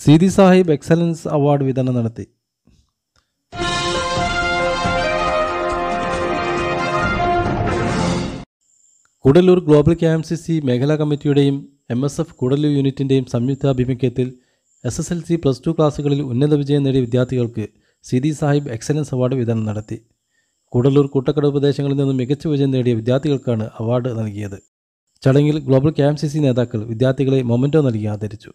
Seethi Sahib excellence award വിതരണം നടത്തി Koodallur global K M C C മേഖലാ കമ്മിറ്റിയുടെയും എം എസ് എഫ് കൂടല്ലൂർ യൂണിറ്റിൻ്റെയും സംയുക്താഭിമുഖ്യത്തിൽ S S L C plus two ക്ലാസ്സുകളിൽ ഉന്നത വിജയം നേടിയ വിദ്യാർത്ഥികൾക്ക് സീതി സാഹിബ് എക്സലൻസ് അവാർഡ് വിതരണം നടത്തി കൂടല്ലൂർ കൂട്ടക്കടവ് പ്രദേശങ്ങളിൽ നിന്നും മികച്ച വിജയം നേടിയ വിദ്യാർത്ഥികൾക്കാണ് അവാർഡ് നൽകിയത് ചടങ്ങിൽ global K M C C നേതാക്കൾ വിദ്യാർത്ഥികളെ മൊമെൻറ്റോ നൽകി ആദരിച്ചു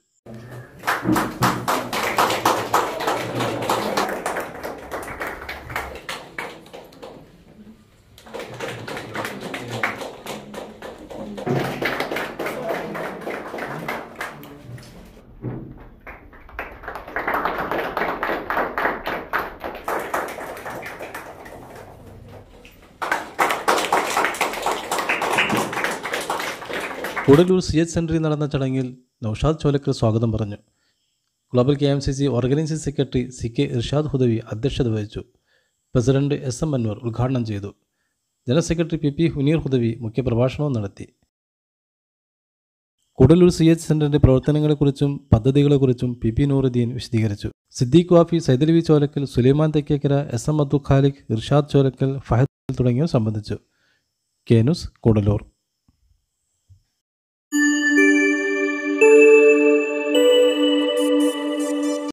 കൂടല്ലൂർ സി എച്ച് സെൻറ്ററിൽ നടന്ന ചടങ്ങിൽ നൌഷാദ് ചോലക്കർ സ്വാഗതം പറഞ്ഞു global K M C C organising secretary C K Irshad Hudavi അധ്യക്ഷത വഹിച്ചു പ്രസിഡന്റ് എസ് എം അൻവർ ഉദ്ഘാടനം ചെയ്തു general secretary P P Huneer Hudavi മുഖ്യപ്രഭാഷണവും നടത്തി കൂടല്ലൂർ സി എച്ച് സെൻറ്ററിൻ്റെ പ്രവർത്തനങ്ങളെക്കുറിച്ചും പദ്ധതികളെക്കുറിച്ചും പി പി നൂറുദ്ദീൻ വിശദീകരിച്ചു സിദ്ദീഖ് വാഫി സൈദലവി ചോലക്കൽ സുലൈമാൻ തെക്കേക്കര എസ് എം അബ്ദുൽ ഖാലിഖ് ഇർഷാദ് ചോലക്കൽ ഫഹദ് തുടങ്ങിയവർ സംബന്ധിച്ചു കെ ന്യൂസ് കൂടല്ലൂർ